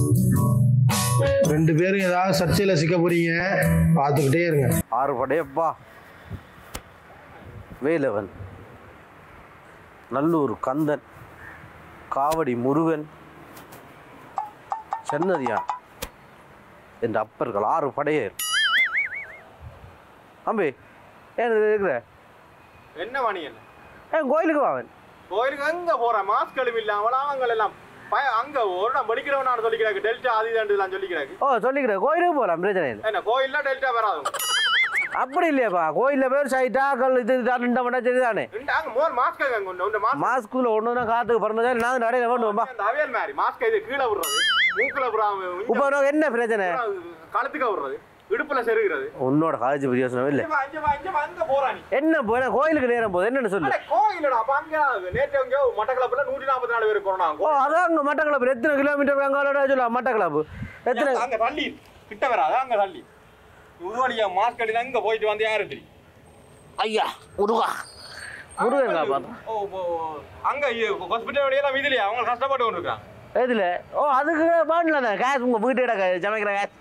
ரெண்டு பேரும் ஏதாவது சர்ச்சையில் சிக்க போறீங்க பார்த்துக்கிட்டே இருங்க ஆறு படையப்பா வேலவன் நல்லூர் கந்தன் காவடி முருகன் சென்னதியான் என்ற அப்பர்கள் ஆறு படையர் அம்பி ஏன் இது இருக்கிற என்ன மணியன் ஏன் கோயிலுக்கு வாவன் கோயிலுக்கு அங்க போற மாஸ்க் கழுவி இல்லாம அவங்க எல்லாம் பய அங்க ஒரு நான் படிக்கிறவனான சொல்லிக்கிறாங்க டெல்டா அது இதுன்னு சொல்லிக்கிறாங்க ஓ சொல்லிக்கிறேன் கோயிலுக்கு போகலாம் பிரச்சனை இல்லை என்ன கோயில்ல டெல்டா வராது அப்படி இல்லையாப்பா கோயிலில் பேர் சைட்டா கல் இது ரெண்டு மணி சரிதானே அங்க மோர் மாஸ்க் அங்க கொண்டு இந்த மாஸ்க் மாஸ்குள்ள ஒன்று காத்துக்கு பிறந்ததா நான் நடையில வேண்டும்பா அந்த அவியல் மாதிரி மாஸ்க் இது கீழே விடுறது மூக்குல விடுறாங்க இப்போ உனக்கு என்ன பிரச்சனை கழுத்துக்க விடுறது இடுப்புல செருகிறது உன்னோட காலேஜ் பிரயோசனம் இல்லை இங்க வா, இங்க வா, இங்க வா, அங்க போறா நீ என்ன போன கோயிலுக்கு நேரம் போகுது என்னன்னு சொல்லு அட, கோயிலடா அப்ப அங்க நேற்று அங்க மட்டக்களப்புல நூற்றி நாற்பத்தி நாலு பேர் கொரோனா ஓ அதான் அங்கே மட்டக்களப்பு எத்தனை கிலோமீட்டர் அங்காலோட சொல்லலாம் மட்டக்களப்பு எத்தனை அங்க தள்ளி கிட்ட வராது அங்க தள்ளி உருவடியா மாஸ்க் அடியில் அங்க போயிட்டு வந்து யாரு தெரியும் ஐயா முருகா முருகன் காப்பாத்தா ஓ ஓ, ஓ. அங்க ஹாஸ்பிட்டல் வழியெல்லாம் வீதிலையா அவங்க கஷ்டப்பட்டு கொண்டு இருக்காங்க எதுல ஓ அதுக்கு பாடல தான் கேஸ் உங்க வீட்டோட சமைக்கிற கேஸ்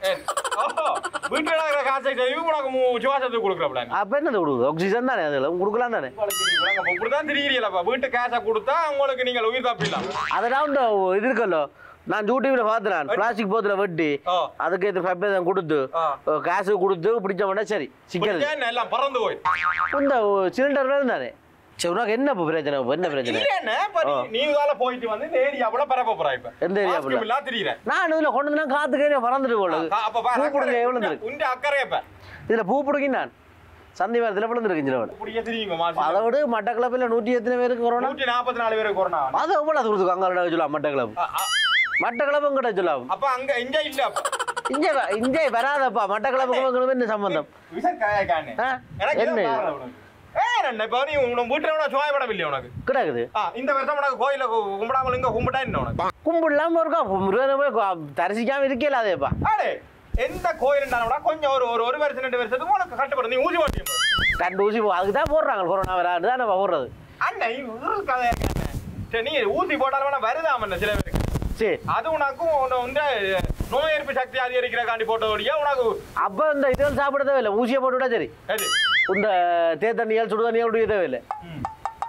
வீட்டுல இருக்கிற காசை இவங்க உனக்கு மு- சுவாசத்துக்கு கொடுக்குறப்பல அப்போ என்னது கொடுக்குது ஆக்சிஜன் தானே அதில் கொடுக்கலாம் தானே இப்படிதான் திரிகிறீங்களப்பா வீட்டு காசை கொடுத்தா உங்களுக்கு நீங்கள் உயிர் தப்பிடலாம் அதெல்லாம் இந்த இது இருக்கல்லோ நான் யூடியூப்ல பார்த்தேன் பிளாஸ்டிக் போத்துல வெட்டி ஆ. அதுக்கு ஏற்ற ஃபெப்பேதம் கொடுத்து ஆ. காசு கொடுத்து பிடிச்ச உடனே சரி சிக்கல் பிடிச்சா என்ன எல்லாம் பறந்து போயிடும் இந்த சிலிண்டர் இருந்தானே சரி உனக்கு என்ன இப்போ பிரச்சனை இப்போ என்ன பிரச்சனை இல்ல என்ன இப்ப நீ- நீ வேலை போயிட்டு வந்து இந்த ஏரியாவுல பரப்ப போறா இப்ப எந்த area மாஸ்க் புள்ள? இல்லா திரியிற நான் இதில் கொண்டு வந்து காத்துக்கே பறந்துட்டு போல அப்ப பாரு, பூ பிடிங்க அக்கறை- எவ்வளோ உண்ட- இருக்கு உண்ட அக்கறைய இப்ப இதில் பூ பிடிக்கி நான் சந்தி மரத்தில் விழுந்துருக்கு சில இப்படியே திரியுங்க அதை மாசம் விட மட்டக்கிழப்பில் நூற்றி எத்தனை பேருக்கு கொரோனா நூற்றி நாற்பத்தி நாலு பேர் கொரோனா அது எவ்வளோ அது கொடுத்துருக்கு அங்கே சொல்லலாம் மட்டக்கிழப்பு அ- அ- மட்டக்கிழப்பும் கிட்ட சொல்லலாம் அப்ப அங்க இங்க இல்ல அப்ப இங்கே வ- இங்கே வராதப்பா மட்டக்கிழப்புக்கும் எங்களுக்கு என்ன சம்பந்தம் விசன் காயக்கானே ஆ? எனக்கு என்ன என்ன இது? காரணம் உனக்கு? ஏன் என்ன இப்ப நீ உன் வீட்டுல உனக்கு சுவாயப்படம் இல்லையா உனக்கு கிடக்குது ஆ, இந்த வருஷம் உனக்கு கோயில கு- கும்பிடாமல் இங்க கும்பிட்டா என்ன உனக்கு கும்பிடலாம இருக்கா முருகனை போய் கு- தரிசிக்காம இருக்கல அதேப்பா அடே எந்த கோயில் இருந்தாலும் கொஞ்சம் ஒரு ஒரு ஒரு வருஷம் ரெண்டு வருஷத்துக்கு உனக்கு கட்டுப்படும் நீ ஊசி ஓட்டியும் போது ரெண்டு ஊசி போ- அதுக்கு தான் போடுறாங்க கொரோனா வராது தானே போடுறது அண்ணன் இது ஒரு கதையா இருக்கானே. சரி நீ ஊசி போட்டாலும் வேணா வருதாம சில பேருக்கு சரி அது உனக்கும் உன்னை வந்து நோய் எதிர்ப்பு சக்தி அதிகரிக்கிறக்காண்டி போட்டதோடைய உனக்கு அப்போ இந்த இதெல்லாம் சாப்பிட தேவையில்லை ஊசியை போட்டு விட்டா சரி எது இந்த தேத்தண்ணியால் சுடு தண்ணியால் குடிக்க தேவையில்லை ம்.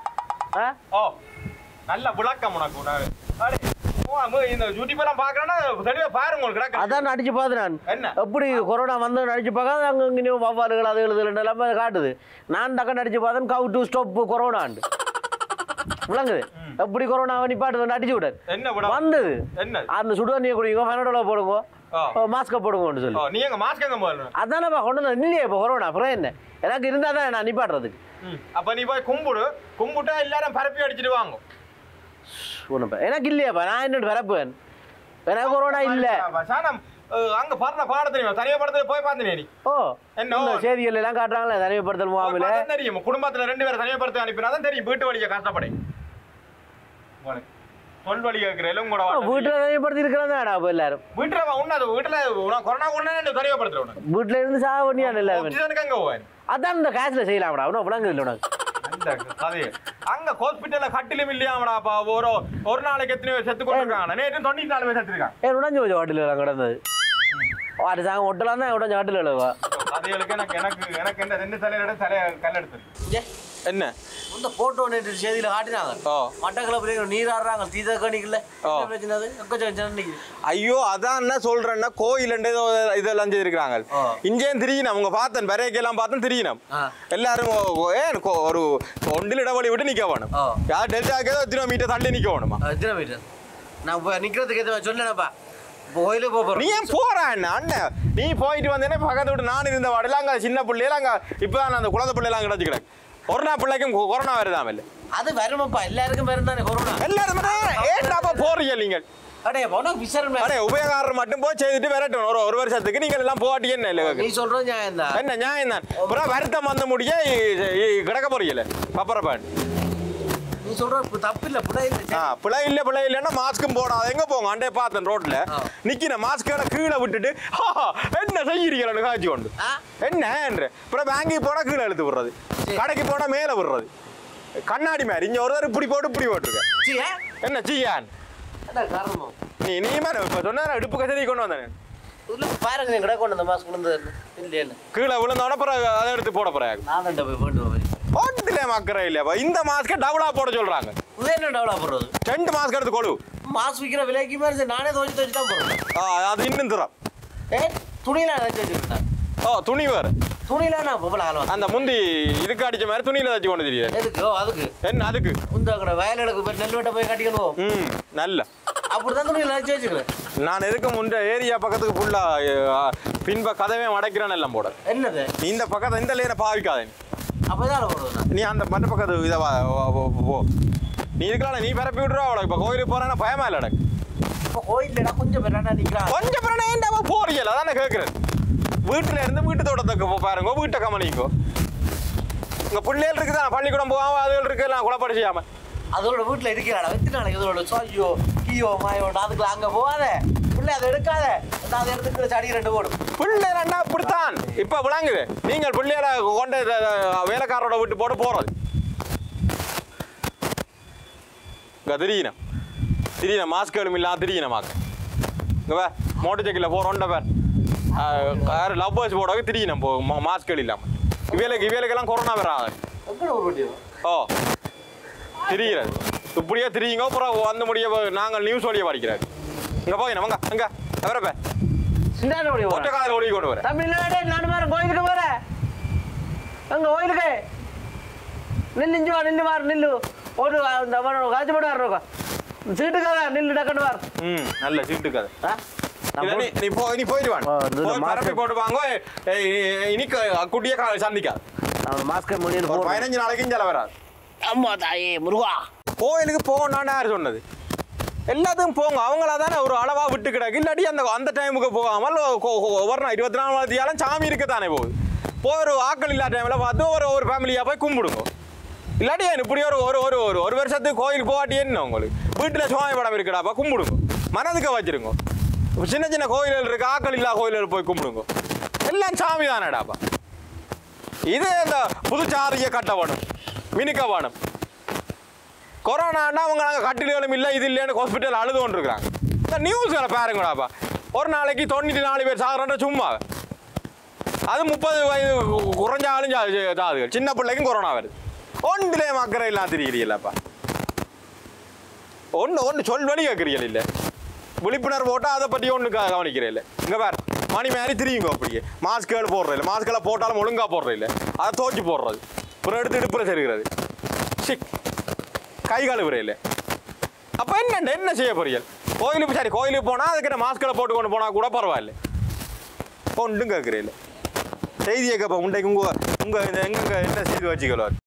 ஆ ஓ நல்ல விளக்கம் உனக்கு உனக்கு. அடே, ஓ, அம்மு, இந்த யூடியூப் எல்லாம் பாக்குறேன்னா தெளிவா பாருங்க உங்களுக்கு கிடக்கு. அதான் அடிச்சு பார்த்து நான் என்ன எப்படி கொரோனா வந்து அடிச்சு பார்க்காத அங்கே இங்கேயும் வவ்வாலுகள் அது எழுதுகள் எல்லாமே காட்டுது நான் டக்குன்னு அடிச்சு பார்த்தேன் கவு டு ஸ்டாப் கொரோனாண்டு விளங்குது எப்படி கொரோனா நிப்பாட்டு அடிச்சு விடாது என்ன விட வந்தது என்ன அந்த சுடு தண்ணியை குடிங்க ஃபெனடோல போடுங்க ஆ. மாஸ்கை போடுங்கன்னு ஓ, சொல்லி நீ எங்க மாஸ்க் எங்க போடணும் அதானப்பா கொண்டு வந்து இல்லையே இப்போ கொரோனா அப்புறம் என்ன எனக்கு இருந்தால் தான் நான் நிப்பாட்டுறதுக்கு அப்ப நீ போய் கும்பிடு கும்பிட்டா எல்லாரும் பரப்பி அடிச்சிட்டு வாங்க ஒன்றும் எனக்கு இல்லையாப்பா நான் என்ன வரப்பேன் எனக்கு கொரோனா இல்லை சாணம் அஹ், அங்க பாருன பாடம் தெரியுமா தனியா படத்துல போய் பார்த்தனே நீ ஓ என்ன? இந்த செய்திகள் எல்லாம் காட்டுறாங்களே தனிமைப்படுத்தல் போய் முகாமில் பார்த்தா தெரியும் குடும்பத்துல ரெண்டு பேரும் தனியா படத்தை அனுப்பினா தான் தெரியும் வீட்டு வழியை கஷ்டப்படு உங்களுக்கு சொல் வழி கேட்கிறேன் உங்களோட வாழ்க்கை. வீட்டில் தனிமைப்படுத்தி இருக்கிறதா இப்போ எல்லாரும் வீட்டுல வா, உன்ன அது வீட்டுல உனக்கு கொரோனா கொண்டு தனியா படுத்துற உனக்கு வீட்டில் இருந்து சாக பண்ணியான் எல்லாருமே ஆக்சிஜனுக்கு அங்க போவேன் அதான் இந்த கேஸில் செய்யலாம்டா ஒன்றும் விளங்குது இல்லை உனக்கு அந்த கதையை அங்க ஹாஸ்பிட்டல்ல கட்டிலும் இல்லையாமடாப்பா ஒரு ஒரு நாளைக்கு எத்தனை பேர் செத்து கொண்டிருக்காங்க நேற்று தொண்ணூத்தி நாலு பேர் செத்துருக்காங்க ஏன் உடஞ்சு போச்சு ஹோட்டலில் எல்லாம் கிடந்தது அரசாங்கம் ஒட்டலாம் தான் உடஞ்ச ஹோட்டலில் எழுவா கதைகளுக்கு எனக்கு எனக்கு எனக்கு என்ன ரெண்டு தலையோட தலைய கல் எடுத்து என்ன இந்த போட்டோ நேற்று செய்தியில் காட்டினாங்க ஓ மட்டக்களப்பில் நீர் ஆடுறாங்க தீத கணிக்கல ஓ. என்ன பிரச்சனை அது எக்கச்சக்கம் நிற்குது ஐயோ அதான் என்ன சொல்றேன்னா கோயில் ஏதோ இதெல்லாம் செய்திருக்கிறாங்க ஆ. இங்கேயும் திரியணும் அவங்க பார்த்தேன் பெரைக்கெல்லாம் பார்த்தேன் திரியணும் ஆ. எல்லாரும் ஓ- ஓ- ஏன் கொ- ஒரு ஒன்றில் இடவழி விட்டு நிக்க வேணும் ஆ. யார் டெல்டாக்கே எத்தனை மீட்டர் தள்ளி நிக்க வேணுமா எத்தனை மீட்டர் நான் இப்போ நிற்கிறதுக்கு எதுவும் சொல்லணப்பா இப்போ கோயிலுக்கு போக நீ போகிறோம் ஏன் போற அண்ணா அண்ணன் நீ போயிட்டு வந்தேனே பக்கத்து விட்டு நான் இருந்த வாடல அங்க சின்ன பிள்ளைல அங்க இப்பதான் அந்த குழந்தை பிள்ளைலாம் கிடச்சி கிடக்கு கொரோனா பிள்ளைக்கும் கொ- கொரோனா வருதாம இல்ல அது வருமப்பா எல்லாருக்கும் வரும் தானே கொரோனா எல்லாரும் ஏன்டாப்பா போறீங்க நீங்கள் அடே போனா விசாரணை அடே உபயோகாரம் மட்டும் போய் செய்துட்டு விரட்டணும் ஒரு ஒரு வருஷத்துக்கு நீங்கள் எல்லாம் போகாட்டி என்ன இல்லை நீ சொல்றது நியாயம் தான் என்ன நியாயம் தான் அப்புறம் வருத்தம் வந்த முடிய இ- இ- கிடக்க போறீங்கல்ல பப்பரப்பான் நீ சொல்ற தப்பு இல்லை புடை இல்லை ஆ பிழை இல்ல பிழை இல்லைன்னா மாஸ்க்கும் போடாத எங்க போங்க அண்டே பார்த்தேன் ரோட்ல ஆ. நிக்கின மாஸ்களை கீழே விட்டுட்டு "ஹா, என்ன செய்யறீங்களு காய்ச்சி கொண்டு ஆ? என்ன என்று அப்புறம் பேங்க்கு போனா கீழே இழுத்து விடுறது கடைக்கு போனா மேல விடுறது கண்ணாடி மாதிரி இங்க ஒரு தடவை இப்படி போட்டு இப்படி போட்டுருக்க சீ, ஆ? என்ன செய்யான் என்ன காரணம் நீ நீ மேல இப்ப சொன்ன இடுப்பு கசதி கொண்டு வந்தேன் உள்ள பாருங்க நீ கடை கொண்டு அந்த மாஸ்க் விழுந்து இல்லையா கீழே விழுந்தோட அப்புறம் அதை எடுத்து போட போறாங்க நான் தான் போய் போட்டு போய் ஓட்டத்துல மக்கற இல்லையாப்பா இந்த மாஸ்க்கை டபுளா போட சொல்றாங்க இது என்ன டெவலப் பண்ணுறது ரெண்டு மாஸ்க் எடுத்து கொடு மாஸ்க் விற்கிற விலைக்கு மாதிரி சரி, நானே துவச்சி துவச்சி தான் போடுறேன் ஆ, அது இன்னும் தரம் ஏ துணியில தச்சு வச்சுருக்கேன் ஓ துணி வேறு துணியில நான் பொம்பளை ஆள் அந்த முந்தி இதுக்கு அடிச்ச மாதிரி துணியில தச்சு கொண்டு தெரியாது எதுக்கு ஓ அதுக்கு என்ன அதுக்கு இந்த கடை வயலுக்கு போய் நெல் வெட்ட போய் கட்டிக்கணும் ம் நல்ல அப்படிதான் துணியில தச்சு வச்சுக்கிறேன் நான் எதுக்கு முன்ன ஏரியா பக்கத்துக்கு ஃபுல்லா பின்ப கதவே மடைக்கிறேன்னு எல்லாம் போட என்னது நீ இந்த பக்கத்தை இந்த லேனை பாவிக்காத நீ. அப்பதான் போடுவேன் நான் நீ அந்த மற்ற பக்கத்து இதை வா வா- வா- போ நீ இருக்கலாம் நீ பரப்பி விட்டுருவா அவளை இப்போ கோயிலுக்கு போறேன்னா பயமா இல்லை எனக்கு இப்போ கோயில்லடா கொஞ்சம் பேர் என்ன நிற்கிறான் கொஞ்சம் பிறகு ஏன்டா போறீங்கல்ல அதான் கேட்குறேன் வீட்டுல இருந்து வீட்டு தோட்டத்துக்கு போ பாருங்க வீட்டை கவனிக்கோ உங்க பிள்ளைகள் இருக்குதா பள்ளிக்கூடம் போகாம அதுகள் இருக்கு எல்லாம் குழப்பாடு செய்யாம அதோட வீட்டில் இருக்கிறாடா எத்தனை நாளைக்கு இதோட சோயோ கீயோ மாயோ அதுக்குள்ள அங்கே போகாத பிள்ளை அதை எடுக்காத அந்த அதை எடுத்துக்கிற சடி ரெண்டு போடும் பிள்ளைகள் என்ன இப்படித்தான் இப்ப விளங்குது நீங்கள் பிள்ளைகளை கொண்டு அஹ், வேலைக்காரரோட விட்டு போட்டு போறது இங்க திடீனம் திடீன மாஸ்க் இல்லாம திடீன மாஸ்க் இங்க வே மோட்டர் சைக்கிளில் போகிறோண்ட பேர் யார் லவ் பர்ஸ் போடவே திடீனம் போ மாஸ்க் இல்லாம இவேலுக்கு இவேலுக்கெல்லாம் கொரோனா வராது எங்கே ஒரு வண்டியும் ஓ திரிகிறது இப்படியே திரியுங்க அப்புறம் வந்து முடிய நாங்கள் நியூஸ் வழியை படிக்கிறாரு இங்க போய் நமங்க அங்க வரப்ப சின்ன வண்டி ஒற்றை காதில் ஒளி கொண்டு வரேன் தம்பி இல்லை நான் மாறேன் கோயிலுக்கு போகிறேன் அங்கே கோயிலுக்கு நில்லு இஞ்சி வா நில்லு வார் நில்லு ஒரு அந்த காய்ச்சி போட்டு வர்றோம் சீட்டுக்காக நில்லு டக்குன்னு வார் ம் நல்ல சீட்டு கதை ஆ? நான் இல்ல, நீ போட்டு- நீ போ நீ போயிட்டு வாங்க ஆ, இந்த போய் mask- பரப்பி போட்டு வாங்க ஏய், ஏய், இனிக்கு குட்டியே கா- சந்திக்காது நான் மாஸ்கர் மொழியில் ஒரு போகிறேன் பதினஞ்சு நாளைக்கும் செல வராது அம்மா தாயே முருகா கோயிலுக்கு போகணும்னு யார் சொன்னது எல்லாத்துக்கும் போங்க அவங்களா தானே ஒரு அளவா விட்டு கிடக்கு இல்லாட்டி அந்த அந்த டைமுக்கு போகாமல் கொ- கொ- ஒவ்வொரு நாள் இருபத்தி நாலு மணி நேரம் சாமி இருக்க தானே போகுது போய் ஒரு ஆக்கள் இல்லாத டைமில் பார்த்து ஒரு ஒரு ஃபேமிலியாக போய் கும்பிடுங்க இல்லாட்டி ஏன் இப்படி ஒரு ஒரு ஒரு ஒரு ஒரு வருஷத்துக்கு கோயிலுக்கு போகாட்டி என்ன உங்களுக்கு வீட்டில் சுவாமி படம் இருக்குடாப்பா கும்பிடுங்க மனதுக்கு வச்சிருங்க இப்ப சின்ன சின்ன கோயில்கள் இருக்கு ஆக்கள் இல்லா கோயில்கள் போய் கும்பிடுங்க எல்லாம் சாமி தானேடாப்பா இது இந்த புதுச்சாரிய கட்டப்படும் மினுக்கப்படும் கொரோனான்னா அவங்க நாங்கள் கட்டிலும் இல்லை இது இல்லைன்னு ஹாஸ்பிட்டல் அழுது கொண்டிருக்கிறாங்க இந்த நியூஸ்களை பாருங்கடாப்பா ஒரு நாளைக்கு தொண்ணூற்றி நாலு பேர் சாகுறன்ற சும்மா அது முப்பது வயது குறைஞ்ச ஆளும் சா- சாகுகள் சின்ன பிள்ளைக்கும் கொரோனா வருது ஒன்றிலே மக்கரை இல்லாம தெரியலையல்லப்பா ஒன்று ஒன்று சொல் வழி கேட்குறீங்க இல்லை விழிப்புணர்வு போட்டால் அதை பற்றி ஒன்று கவனிக்கிறேன் இல்லை இங்கே பாரு மணி மாதிரி திரியுங்க அப்படியே மாஸ்க்குகள் போடுறது இல்லை மாஸ்க்கெல்லாம் போட்டாலும் ஒழுங்காக போடுறது இல்லை அதை தோச்சி போடுறது அப்புறம் எடுத்து இடுப்புற செருகிறது சிக் கை கழுவுறையில் அப்போ என்ன என்ன செய்ய போறீங்க கோயிலுக்கு சரி கோயிலுக்கு போனால் அதுக்கிட்ட மாஸ்கில் போட்டு கொண்டு போனால் கூட பரவாயில்ல ஒன்றும் கேட்குறீல்ல செய்தியை கேட்ப உண்டைக்கு உங்கள் உங்கள் எங்கே என்ன செய்தி வச்சுக்கலாம்